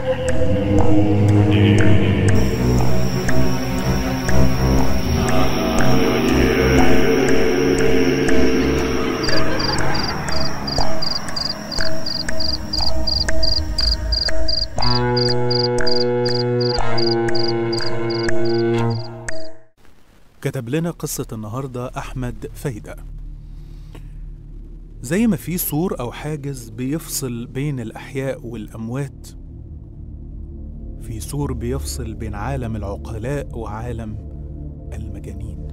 كتب لنا قصة النهاردة أحمد فايدة زي ما في سور أو حاجز بيفصل بين الأحياء والأموات في سور بيفصل بين عالم العقلاء وعالم المجانين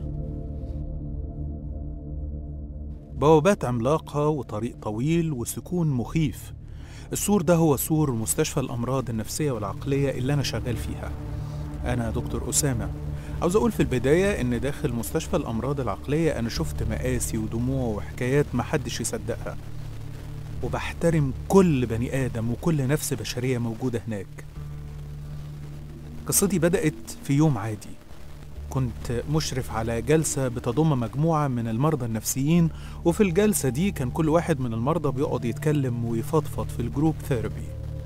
بوابات عملاقة وطريق طويل وسكون مخيف السور ده هو سور مستشفى الأمراض النفسية والعقلية اللي أنا شغال فيها أنا دكتور أسامة عاوز أقول في البداية إن داخل مستشفى الأمراض العقلية أنا شفت مآسي ودموع وحكايات محدش يصدقها وبحترم كل بني آدم وكل نفس بشرية موجودة هناك قصتي بدأت في يوم عادي كنت مشرف على جلسة بتضم مجموعة من المرضى النفسيين وفي الجلسة دي كان كل واحد من المرضى بيقعد يتكلم ويفضفض في الجروب ثيرابي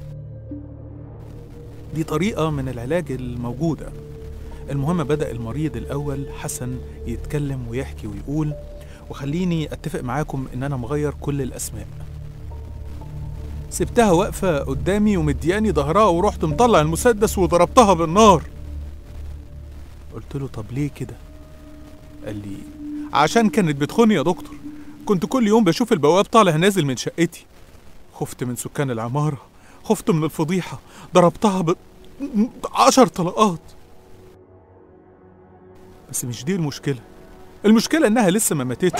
دي طريقة من العلاج الموجودة المهم بدأ المريض الأول حسن يتكلم ويحكي ويقول وخليني أتفق معاكم إن أنا مغير كل الأسماء سبتها واقفة قدامي ومدياني ظهرها ورحت مطلع المسدس وضربتها بالنار قلت له طب ليه كده قال لي عشان كانت بتخوني يا دكتور كنت كل يوم بشوف البواب طالع نازل من شقتي خفت من سكان العمارة خفت من الفضيحة ضربتها ب عشر طلقات بس مش دي المشكلة المشكلة إنها لسه ما ماتتش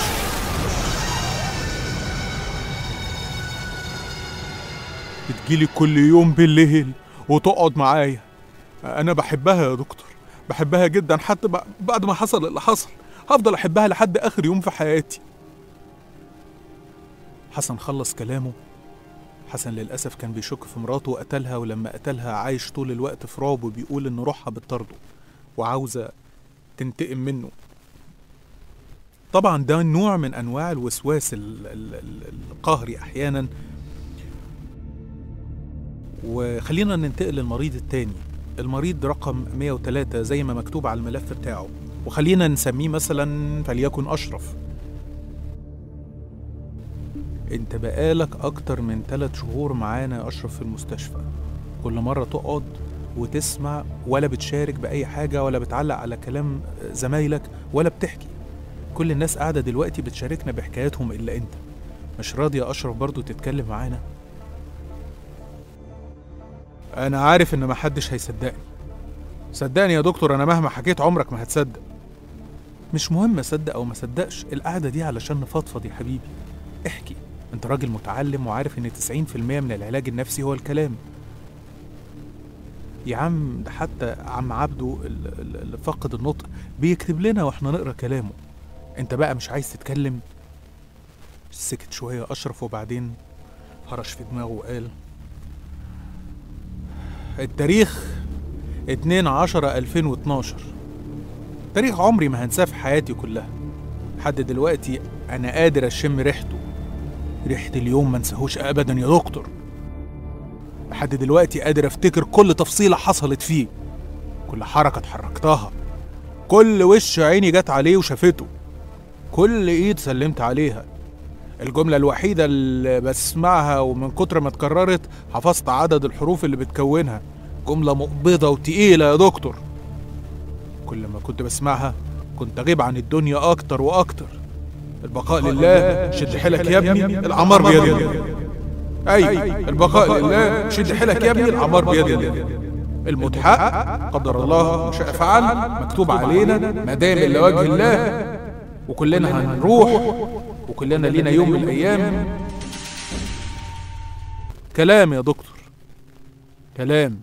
بتجيلي كل يوم بالليل وتقعد معايا أنا بحبها يا دكتور بحبها جدا حتى بع- بعد ما حصل اللي حصل هفضل أحبها لحد آخر يوم في حياتي حسن خلص كلامه حسن للأسف كان بيشك في مراته وقتلها ولما قتلها عايش طول الوقت في رعب وبيقول إن روحها بتطارده وعاوزة تنتقم منه طبعا ده نوع من انواع الوسواس ال- ال- ال- القهري احيانا وخلينا ننتقل للمريض التاني المريض رقم 103 زي ما مكتوب على الملف بتاعه وخلينا نسميه مثلا فليكن اشرف انت بقالك اكتر من 3 شهور معانا يا اشرف في المستشفى كل مرة تقعد وتسمع ولا بتشارك بأي حاجة ولا بتعلق على كلام زمايلك ولا بتحكي كل الناس قاعدة دلوقتي بتشاركنا بحكاياتهم إلا أنت مش راضي يا أشرف برضو تتكلم معانا أنا عارف إن محدش هيصدقني صدقني يا دكتور أنا مهما حكيت عمرك ما هتصدق مش مهم أصدق أو ما صدقش القعدة دي علشان نفضفض يا حبيبي احكي أنت راجل متعلم وعارف إن 90% من العلاج النفسي هو الكلام يا عم ده حتى عم عبده ال- ال- اللي فقد النطق بيكتب لنا واحنا نقرا كلامه انت بقى مش عايز تتكلم سكت شوية أشرف وبعدين هرش في دماغه وقال التاريخ 2 10 2012 تاريخ عمري ما هنساه في حياتي كلها لحد دلوقتي أنا قادر أشم ريحته ريحة اليوم ما انساهوش أبدا يا دكتور لحد دلوقتي قادر افتكر كل تفصيلة حصلت فيه كل حركة اتحركتها كل وش عيني جت عليه وشافته كل ايد سلمت عليها الجملة الوحيدة اللي بسمعها ومن كتر ما اتكررت حفظت عدد الحروف اللي بتكونها جملة مقبضة وتقيلة يا دكتور كل ما كنت بسمعها كنت أغيب عن الدنيا أكتر وأكتر البقاء لله شد حيلك يا ابني العمار بيد الله أي البقاء لله شد حيلك يا ابني العمار بيد الله المتحقق قدر الله ما شاء فعل مكتوب علينا ما دام الا وجه الله وكلنا هنروح وكلنا لينا يوم من الايام كلام يا دكتور كلام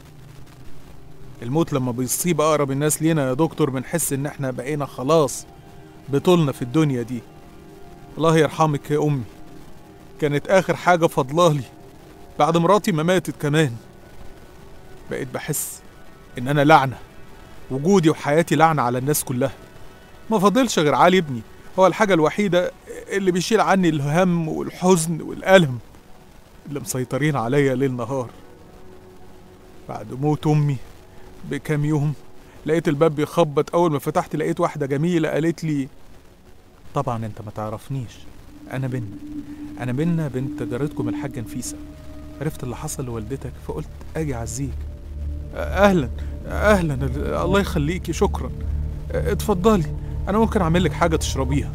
الموت لما بيصيب اقرب الناس لينا يا دكتور بنحس ان احنا بقينا خلاص بطولنا في الدنيا دي الله يرحمك يا امي كانت اخر حاجه فضلالي بعد مراتي ما ماتت كمان بقيت بحس ان انا لعنه وجودي وحياتي لعنه على الناس كلها ما فاضلش غير علي ابني هو الحاجه الوحيده اللي بيشيل عني الهم والحزن والالم اللي مسيطرين عليا ليل نهار بعد موت امي بكام يوم لقيت الباب بيخبط اول ما فتحت لقيت واحده جميله قالت لي طبعا انت ما تعرفنيش انا بنة انا بنة بنت جارتكم الحاجه نفيسه عرفت اللي حصل لوالدتك فقلت اجي اعزيك اهلا اهلا الله يخليكي شكرا اتفضلي انا ممكن اعمل لك حاجه تشربيها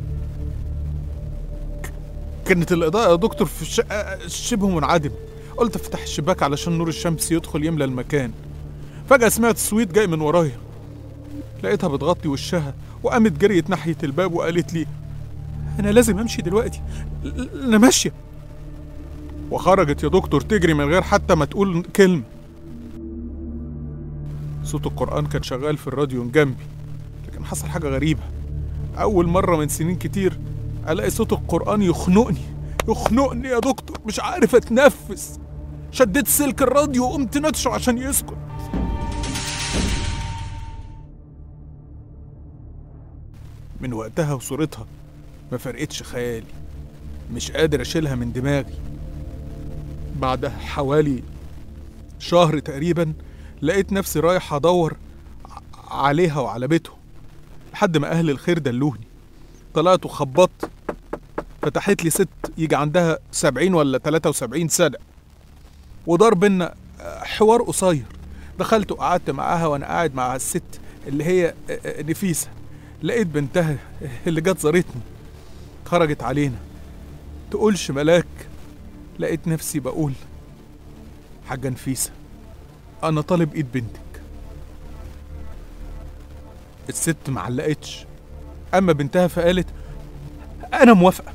كانت الاضاءه يا دكتور في الشقه شبه منعدمه قلت افتح الشباك علشان نور الشمس يدخل يملى المكان فجاه سمعت صويت جاي من ورايا لقيتها بتغطي وشها وقامت جريت ناحيه الباب وقالت لي انا لازم امشي دلوقتي انا ماشيه وخرجت يا دكتور تجري من غير حتى ما تقول كلمه صوت القرآن كان شغال في الراديو جنبي لكن حصل حاجة غريبة أول مرة من سنين كتير ألاقي صوت القرآن يخنقني يخنقني يا دكتور مش عارف أتنفس شديت سلك الراديو وقمت نتشه عشان يسكت من وقتها وصورتها ما فرقتش خيالي مش قادر أشيلها من دماغي بعدها حوالي شهر تقريبا لقيت نفسي رايح أدور عليها وعلى بيتهم لحد ما أهل الخير دلوني طلعت وخبطت فتحت لي ست يجي عندها سبعين ولا تلاتة وسبعين سنة ودار بينا حوار قصير دخلت وقعدت معاها وأنا قاعد مع الست اللي هي نفيسة لقيت بنتها اللي جت زارتني خرجت علينا تقولش ملاك لقيت نفسي بقول حاجة نفيسة أنا طالب إيد بنتك الست معلقتش أما بنتها فقالت أنا موافقة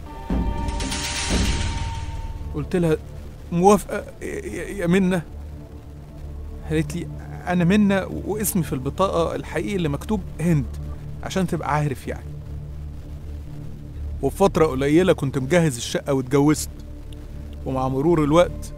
قلت لها موافقة يا منة قالت لي أنا منة واسمي في البطاقة الحقيقي اللي مكتوب هند عشان تبقى عارف يعني وفي فترة قليلة كنت مجهز الشقة واتجوزت ومع مرور الوقت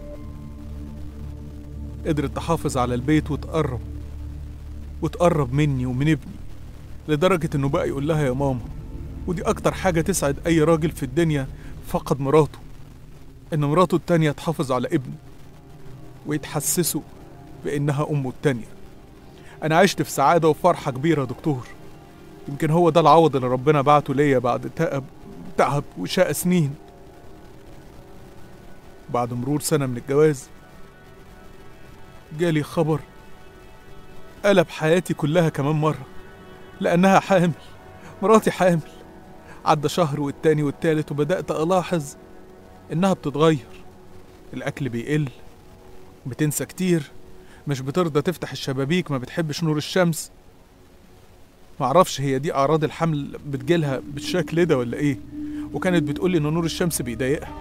قدرت تحافظ على البيت وتقرب وتقرب مني ومن ابني لدرجة إنه بقى يقول لها يا ماما ودي أكتر حاجة تسعد أي راجل في الدنيا فقد مراته إن مراته التانية تحافظ على ابنه ويتحسسوا بإنها أمه التانية أنا عشت في سعادة وفرحة كبيرة يا دكتور يمكن هو ده العوض اللي ربنا بعته ليا بعد تعب تعب وشقى سنين بعد مرور سنة من الجواز جالي خبر قلب حياتي كلها كمان مرة لأنها حامل مراتي حامل عدى شهر والتاني والتالت وبدأت ألاحظ إنها بتتغير الأكل بيقل بتنسى كتير مش بترضى تفتح الشبابيك ما بتحبش نور الشمس معرفش هي دي أعراض الحمل بتجيلها بالشكل ده ولا إيه وكانت بتقولي إن نور الشمس بيضايقها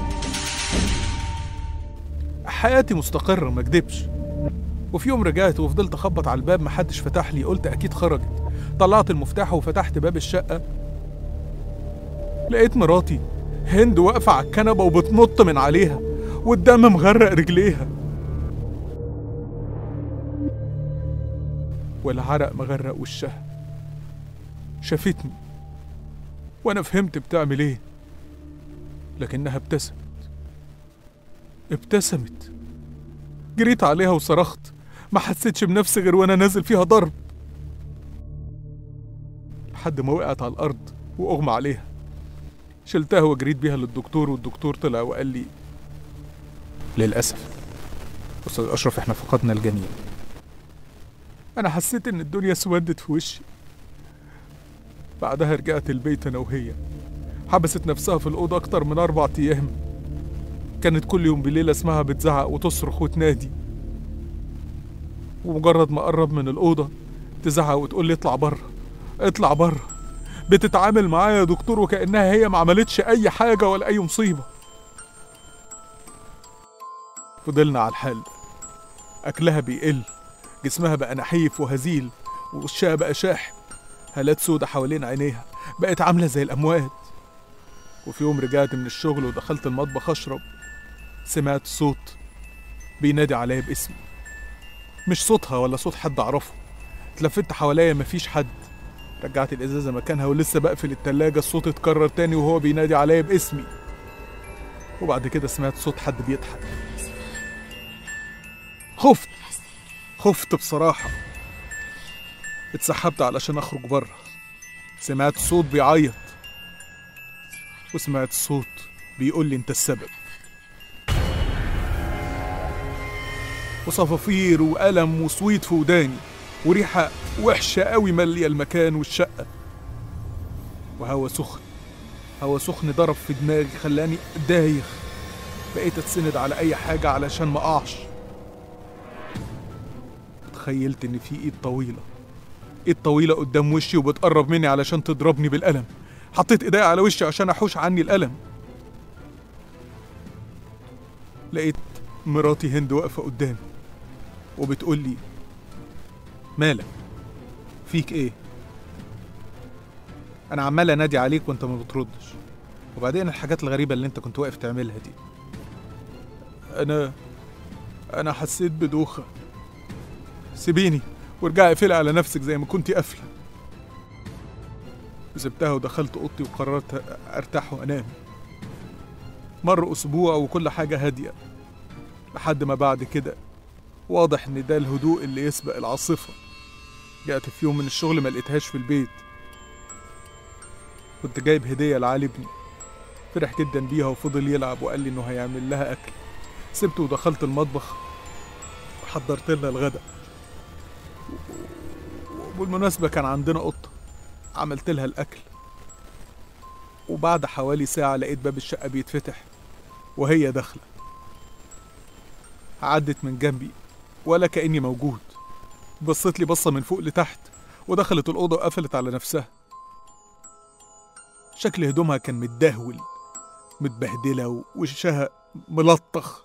حياتي مستقرة ما اكدبش وفي يوم رجعت وفضلت اخبط على الباب محدش فتح لي قلت اكيد خرجت طلعت المفتاح وفتحت باب الشقة لقيت مراتي هند واقفة على الكنبة وبتنط من عليها والدم مغرق رجليها والعرق مغرق وشها شافتني وانا فهمت بتعمل ايه لكنها ابتسمت ابتسمت جريت عليها وصرخت ما حسيتش بنفسي غير وانا نازل فيها ضرب لحد ما وقعت على الارض واغمى عليها شلتها وجريت بيها للدكتور والدكتور طلع وقال لي للاسف استاذ اشرف احنا فقدنا الجنين انا حسيت ان الدنيا سودت في وشي بعدها رجعت البيت انا وهي حبست نفسها في الاوضه اكتر من اربع ايام كانت كل يوم بالليل اسمها بتزعق وتصرخ وتنادي ومجرد ما اقرب من الاوضه تزعق وتقول لي اطلع بره اطلع بره بتتعامل معايا يا دكتور وكانها هي ما عملتش اي حاجه ولا اي مصيبه فضلنا على الحال اكلها بيقل جسمها بقى نحيف وهزيل ووشها بقى شاحب هالات سودة حوالين عينيها بقت عاملة زي الأموات وفي يوم رجعت من الشغل ودخلت المطبخ أشرب سمعت صوت بينادي عليا باسمي مش صوتها ولا صوت حد أعرفه اتلفت حواليا مفيش حد رجعت الإزازة مكانها ولسه بقفل التلاجة الصوت اتكرر تاني وهو بينادي عليا باسمي وبعد كده سمعت صوت حد بيضحك خفت خفت بصراحة اتسحبت علشان أخرج بره سمعت صوت بيعيط وسمعت صوت بيقول لي أنت السبب وصفافير وألم وصويت في وداني وريحة وحشة قوي مالية المكان والشقة وهوا سخن هوا سخن ضرب في دماغي خلاني دايخ بقيت اتسند على اي حاجة علشان ما اقعش تخيلت ان في ايد طويلة ايد طويلة قدام وشي وبتقرب مني علشان تضربني بالقلم حطيت ايديا على وشي عشان احوش عني القلم لقيت مراتي هند واقفة قدامي وبتقول لي مالك فيك ايه انا عمال انادي عليك وانت ما بتردش وبعدين الحاجات الغريبه اللي انت كنت واقف تعملها دي انا انا حسيت بدوخه سيبيني وارجعي اقفلي على نفسك زي ما كنتي قافله سبتها ودخلت اوضتي وقررت ارتاح وانام مر اسبوع وكل حاجه هاديه لحد ما بعد كده واضح ان ده الهدوء اللي يسبق العاصفه جات في يوم من الشغل ما لقيتهاش في البيت كنت جايب هدية لعلي ابني فرح جدا بيها وفضل يلعب وقال لي انه هيعمل لها اكل سبته ودخلت المطبخ وحضرت لها الغداء وبالمناسبة كان عندنا قطة عملت لها الأكل وبعد حوالي ساعة لقيت باب الشقة بيتفتح وهي داخلة عدت من جنبي ولا كأني موجود بصت لي بصة من فوق لتحت ودخلت الأوضة وقفلت على نفسها شكل هدومها كان متدهول متبهدلة ووشها ملطخ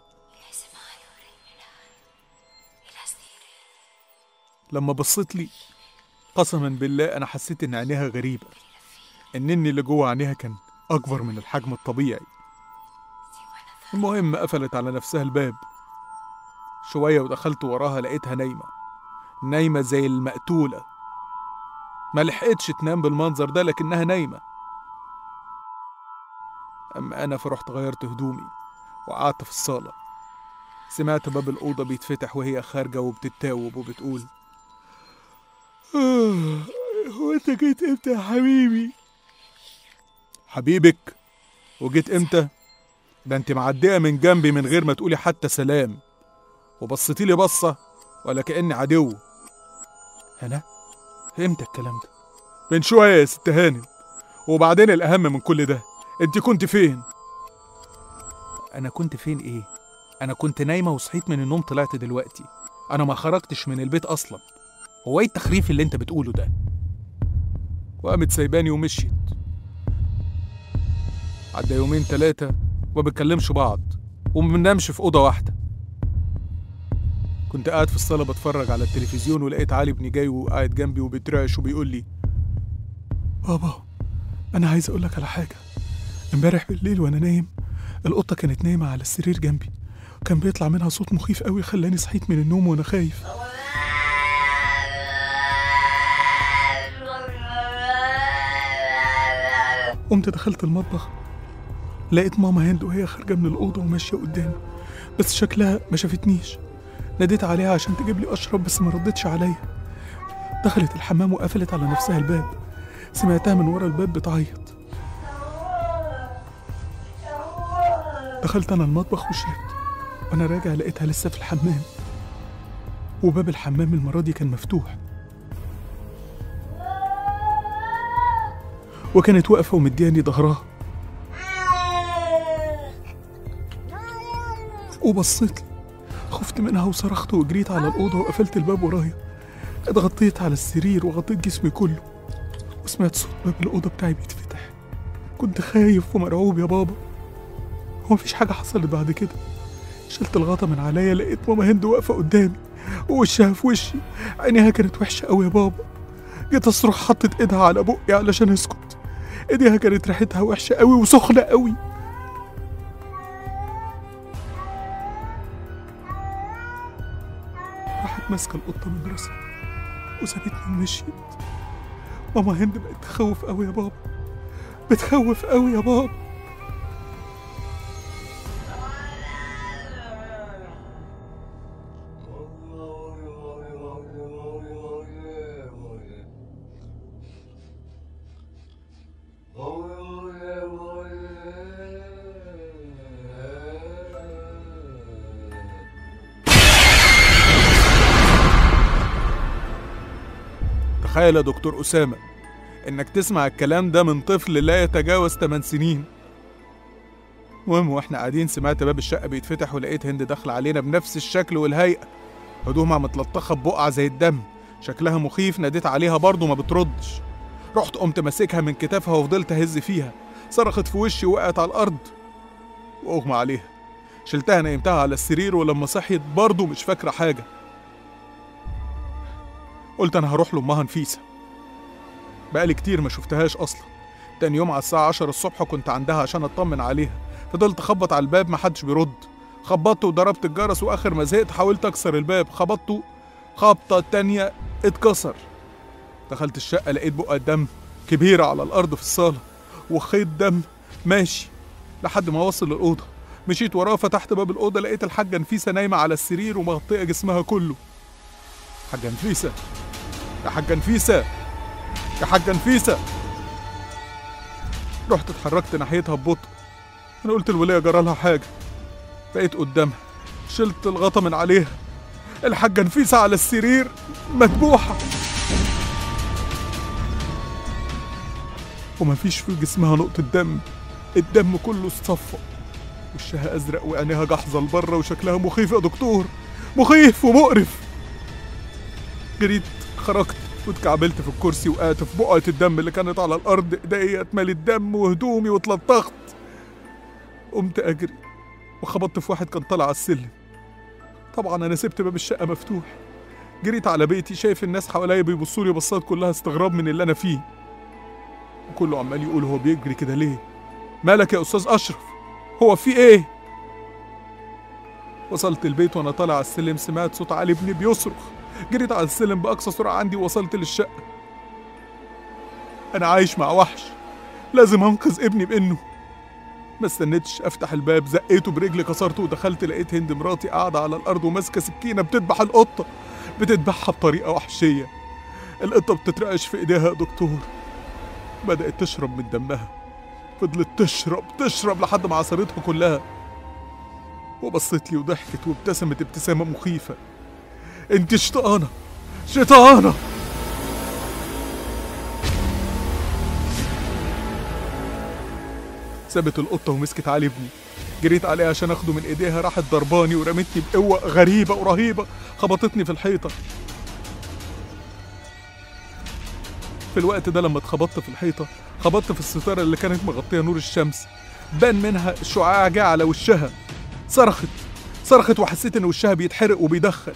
لما بصيت لي قسما بالله أنا حسيت إن عينيها غريبة النني اللي جوه عينيها كان أكبر من الحجم الطبيعي المهم قفلت على نفسها الباب شوية ودخلت وراها لقيتها نايمة نايمة زي المقتولة ما لحقتش تنام بالمنظر ده لكنها نايمة أما أنا فرحت غيرت هدومي وقعدت في الصالة سمعت باب الأوضة بيتفتح وهي خارجة وبتتاوب وبتقول آه هو أنت جيت إمتى يا حبيبي؟ حبيبك وجيت إمتى؟ ده أنت معدية من جنبي من غير ما تقولي حتى سلام وبصيتي لي بصة ولا كأني عدو أنا؟ إمتى الكلام ده؟ من شوية يا ست هانم وبعدين الأهم من كل ده انت كنت فين انا كنت فين ايه انا كنت نايمه وصحيت من النوم طلعت دلوقتي انا ما خرجتش من البيت اصلا هو ايه التخريف اللي انت بتقوله ده وقامت سايباني ومشيت عدى يومين تلاتة وما بنكلمش بعض وما بننامش في أوضة واحدة كنت قاعد في الصالة بتفرج على التلفزيون ولقيت علي ابني جاي وقاعد جنبي وبيترعش وبيقول لي بابا أنا عايز أقول لك على حاجة امبارح بالليل وانا نايم القطه كانت نايمه على السرير جنبي كان بيطلع منها صوت مخيف قوي خلاني صحيت من النوم وانا خايف قمت دخلت المطبخ لقيت ماما هند وهي خارجه من الاوضه وماشيه قدامي بس شكلها ما شافتنيش ناديت عليها عشان تجيب لي اشرب بس ما ردتش عليا دخلت الحمام وقفلت على نفسها الباب سمعتها من ورا الباب بتعيط دخلت انا المطبخ وشربت وانا راجع لقيتها لسه في الحمام وباب الحمام المره دي كان مفتوح وكانت واقفه ومدياني ظهرها وبصيت لي خفت منها وصرخت وجريت على الاوضه وقفلت الباب ورايا اتغطيت على السرير وغطيت جسمي كله وسمعت صوت باب الاوضه بتاعي بيتفتح كنت خايف ومرعوب يا بابا هو مفيش حاجة حصلت بعد كده شلت الغطا من عليا لقيت ماما هند واقفة قدامي ووشها في وشي عينيها كانت وحشة قوي يا بابا جيت اصرخ حطت ايدها على بقي علشان اسكت ايديها كانت ريحتها وحشة قوي وسخنة قوي راحت ماسكة القطة من راسها وسابتني ومشيت ماما هند بقت تخوف قوي يا بابا بتخوف قوي يا بابا تخيل يا دكتور أسامة إنك تسمع الكلام ده من طفل لا يتجاوز 8 سنين المهم واحنا قاعدين سمعت باب الشقة بيتفتح ولقيت هند داخلة علينا بنفس الشكل والهيئة هدومها متلطخة ببقع زي الدم شكلها مخيف ناديت عليها برضه ما بتردش رحت قمت ماسكها من كتافها وفضلت اهز فيها صرخت في وشي وقعت على الارض واغمى عليها شلتها نيمتها على السرير ولما صحيت برضه مش فاكره حاجه قلت انا هروح لامها نفيسه بقالي كتير ما شفتهاش اصلا تاني يوم على الساعه 10 الصبح كنت عندها عشان اطمن عليها فضلت اخبط على الباب محدش بيرد خبطت وضربت الجرس واخر ما زهقت حاولت اكسر الباب خبطته خبطه تانية اتكسر دخلت الشقة لقيت بقى دم كبيرة على الأرض في الصالة وخيط دم ماشي لحد ما وصل للأوضة مشيت وراه فتحت باب الأوضة لقيت الحاجة نفيسة نايمة على السرير ومغطية جسمها كله حاجة نفيسة يا حاجة نفيسة يا حاجة نفيسة رحت اتحركت ناحيتها ببطء أنا قلت الولية جرالها حاجة بقيت قدامها شلت الغطا من عليها الحاجة نفيسة على السرير مذبوحة ومفيش في جسمها نقطة دم الدم كله اتصفى وشها أزرق وعينيها جحظة لبره وشكلها مخيف يا دكتور مخيف ومقرف جريت خرجت واتكعبلت في الكرسي وقعت في بقعة الدم اللي كانت على الأرض إيديا اتملت دم وهدومي واتلطخت قمت أجري وخبطت في واحد كان طالع على السلم طبعا أنا سبت باب الشقة مفتوح جريت على بيتي شايف الناس حواليا بيبصوا لي بصات كلها استغراب من اللي أنا فيه وكله عمال يقول هو بيجري كده ليه مالك يا أستاذ أشرف هو في إيه وصلت البيت وأنا طالع على السلم سمعت صوت علي ابني بيصرخ جريت على السلم بأقصى سرعة عندي ووصلت للشقة أنا عايش مع وحش لازم أنقذ ابني بإنه ما استنيتش افتح الباب زقيته برجلي كسرته ودخلت لقيت هند مراتي قاعده على الارض وماسكه سكينه بتذبح القطه بتذبحها بطريقه وحشيه القطه بتترعش في ايديها يا دكتور بدات تشرب من دمها فضلت تشرب تشرب لحد ما عصرتها كلها وبصت لي وضحكت وابتسمت ابتسامه مخيفه انت شيطانه شيطانه سابت القطة ومسكت علي ابني جريت عليها عشان اخده من ايديها راحت ضرباني ورمتني بقوة غريبة ورهيبة خبطتني في الحيطة في الوقت ده لما اتخبطت في الحيطة خبطت في الستارة اللي كانت مغطية نور الشمس بان منها شعاع جه على وشها صرخت صرخت وحسيت ان وشها بيتحرق وبيدخن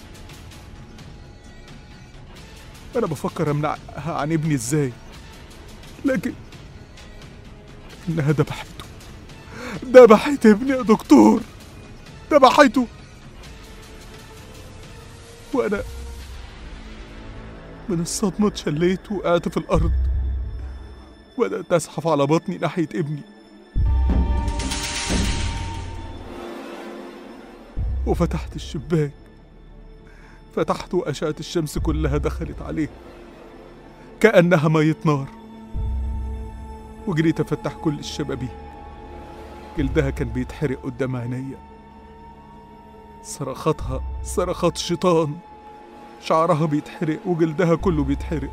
انا بفكر امنعها عن ابني ازاي لكن إنها ذبحته ذبحت ابني يا دكتور ذبحته وأنا من الصدمة اتشليت وقعت في الأرض وبدأت أزحف على بطني ناحية ابني وفتحت الشباك فتحته وأشعة الشمس كلها دخلت عليه كأنها مية نار وجريت افتح كل الشبابيك جلدها كان بيتحرق قدام عينيا صرخاتها صرخات شيطان شعرها بيتحرق وجلدها كله بيتحرق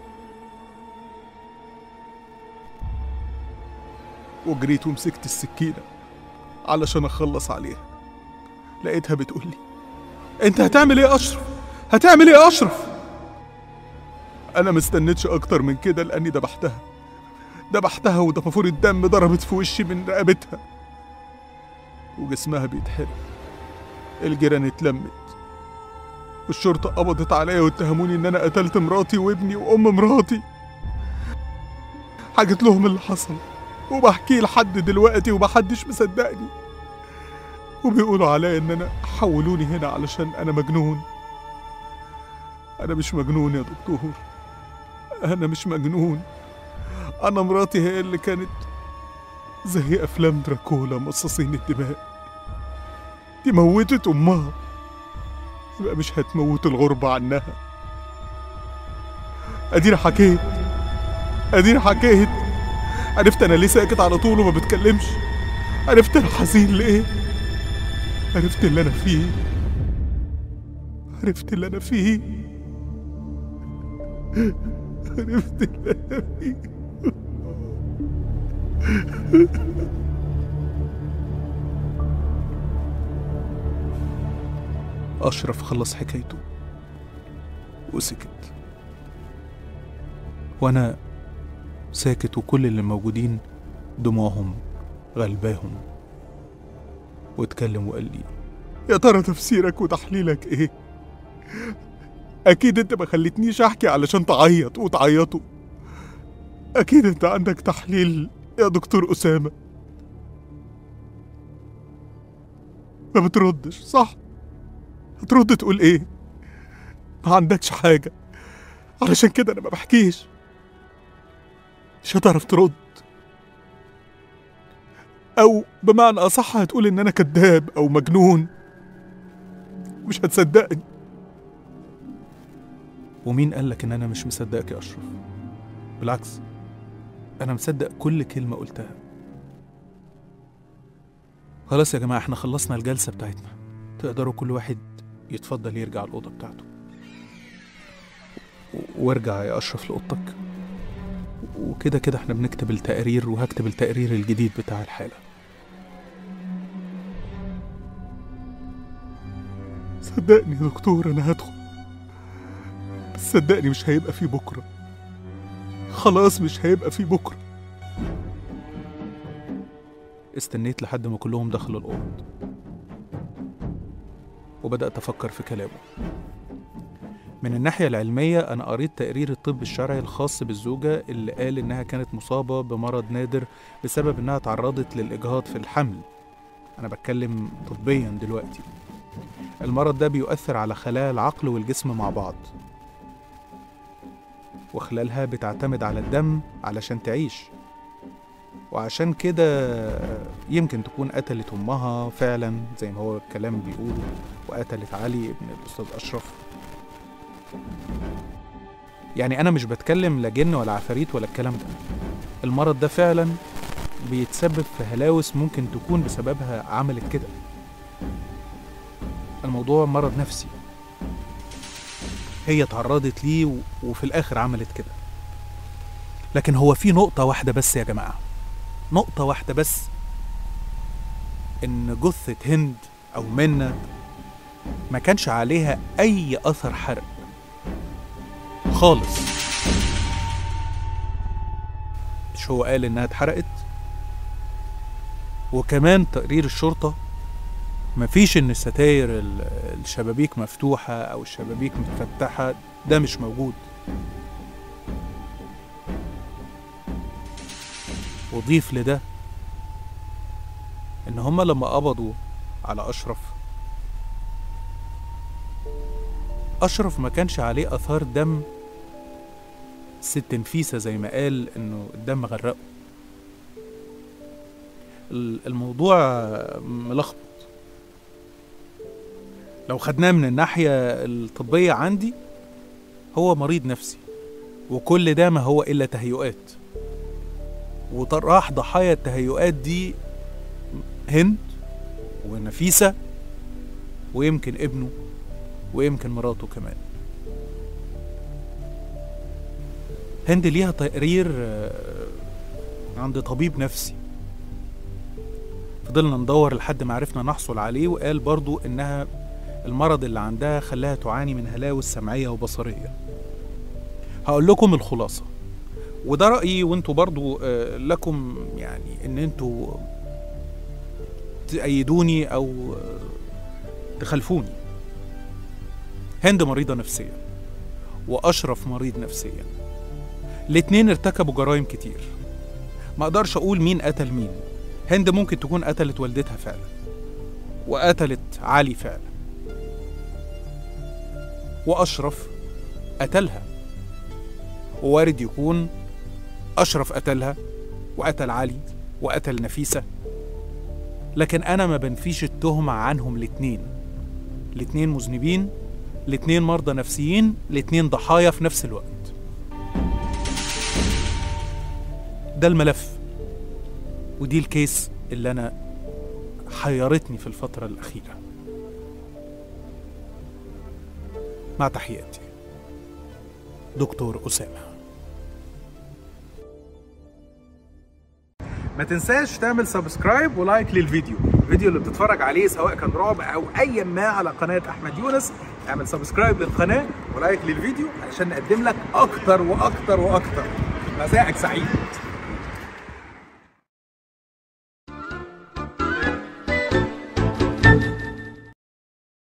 وجريت ومسكت السكينة علشان أخلص عليها لقيتها بتقول لي أنت هتعمل إيه يا أشرف؟ هتعمل إيه يا أشرف؟ أنا مستنتش أكتر من كده لأني ذبحتها ذبحتها وضفافور الدم ضربت في وشي من رقبتها وجسمها بيتحرق الجيران اتلمت والشرطة قبضت عليا واتهموني ان انا قتلت مراتي وابني وام مراتي حكيت لهم اللي حصل وبحكيه لحد دلوقتي ومحدش مصدقني وبيقولوا عليا ان انا حولوني هنا علشان انا مجنون انا مش مجنون يا دكتور انا مش مجنون أنا مراتي هي اللي كانت زي أفلام دراكولا مصاصين الدماء دي موتت أمها يبقى مش هتموت الغربة عنها أدينا حكيت أدينا حكيت عرفت أنا ليه ساكت على طول وما بتكلمش عرفت أنا حزين ليه عرفت اللي أنا فيه عرفت اللي أنا فيه عرفت اللي أنا فيه أشرف خلص حكايته وسكت وأنا ساكت وكل اللي موجودين دموعهم غلباهم واتكلم وقال لي يا ترى تفسيرك وتحليلك ايه اكيد انت ما خلتنيش احكي علشان تعيط وتعيطوا اكيد انت عندك تحليل يا دكتور اسامه ما بتردش صح هترد تقول ايه ما عندكش حاجه علشان كده انا ما بحكيش مش هتعرف ترد او بمعنى اصح هتقول ان انا كذاب او مجنون مش هتصدقني ومين قالك إن أنا مش مصدقك يا أشرف بالعكس أنا مصدق كل كلمة قلتها خلاص يا جماعة احنا خلصنا الجلسة بتاعتنا تقدروا كل واحد يتفضل يرجع الأوضة بتاعته و- وارجع يا أشرف لأوضتك وكده كده احنا بنكتب التقرير وهكتب التقرير الجديد بتاع الحالة صدقني يا دكتور انا هدخل بس صدقني مش هيبقى في بكره خلاص مش هيبقى في بكره استنيت لحد ما كلهم دخلوا الأوضة وبدأت أفكر في كلامه من الناحية العلمية أنا قريت تقرير الطب الشرعي الخاص بالزوجة اللي قال إنها كانت مصابة بمرض نادر بسبب إنها تعرضت للإجهاض في الحمل أنا بتكلم طبيا دلوقتي المرض ده بيؤثر على خلايا العقل والجسم مع بعض وخلالها بتعتمد على الدم علشان تعيش وعشان كده يمكن تكون قتلت أمها فعلا زي ما هو الكلام بيقول وقتلت علي ابن الأستاذ أشرف يعني أنا مش بتكلم لا جن ولا عفاريت ولا الكلام ده المرض ده فعلا بيتسبب في هلاوس ممكن تكون بسببها عملت كده الموضوع مرض نفسي هي تعرضت ليه و- وفي الآخر عملت كده لكن هو في نقطة واحدة بس يا جماعة نقطة واحدة بس إن جثة هند أو منة ما كانش عليها أي أثر حرق خالص مش هو قال إنها اتحرقت وكمان تقرير الشرطة مفيش إن الستاير ال- الشبابيك مفتوحة أو الشبابيك متفتحة ده مش موجود وضيف لده ان هما لما قبضوا على اشرف اشرف ما كانش عليه اثار دم ست نفيسة زي ما قال انه الدم غرقه ال- الموضوع ملخبط لو خدناه من الناحية الطبية عندي هو مريض نفسي وكل ده ما هو إلا تهيؤات وراح ضحايا التهيؤات دي هند ونفيسة ويمكن ابنه ويمكن مراته كمان هند ليها تقرير آه، عند طبيب نفسي فضلنا ندور لحد ما عرفنا نحصل عليه وقال برضو انها المرض اللي عندها خلاها تعاني من هلاوس سمعية وبصرية هقول لكم الخلاصة وده رأيي وانتوا برضو آه، لكم يعني ان انتوا تأيدوني او آه، تخلفوني هند مريضة نفسيا وأشرف مريض نفسيا الاتنين ارتكبوا جرائم كتير ما اقدرش اقول مين قتل مين هند ممكن تكون قتلت والدتها فعلا وقتلت علي فعلا وأشرف قتلها ووارد يكون أشرف قتلها وقتل علي وقتل نفيسة لكن أنا ما بنفيش التهمة عنهم الاتنين الاتنين مذنبين الاتنين مرضى نفسيين الاتنين ضحايا في نفس الوقت ده الملف ودي الكيس اللي أنا حيرتني في الفترة الأخيرة مع تحياتي دكتور أسامة ما تنساش تعمل سبسكرايب ولايك للفيديو الفيديو اللي بتتفرج عليه سواء كان رعب او ايا ما على قناه احمد يونس اعمل سبسكرايب للقناه ولايك للفيديو علشان نقدم لك اكتر واكتر واكتر مساءك سعيد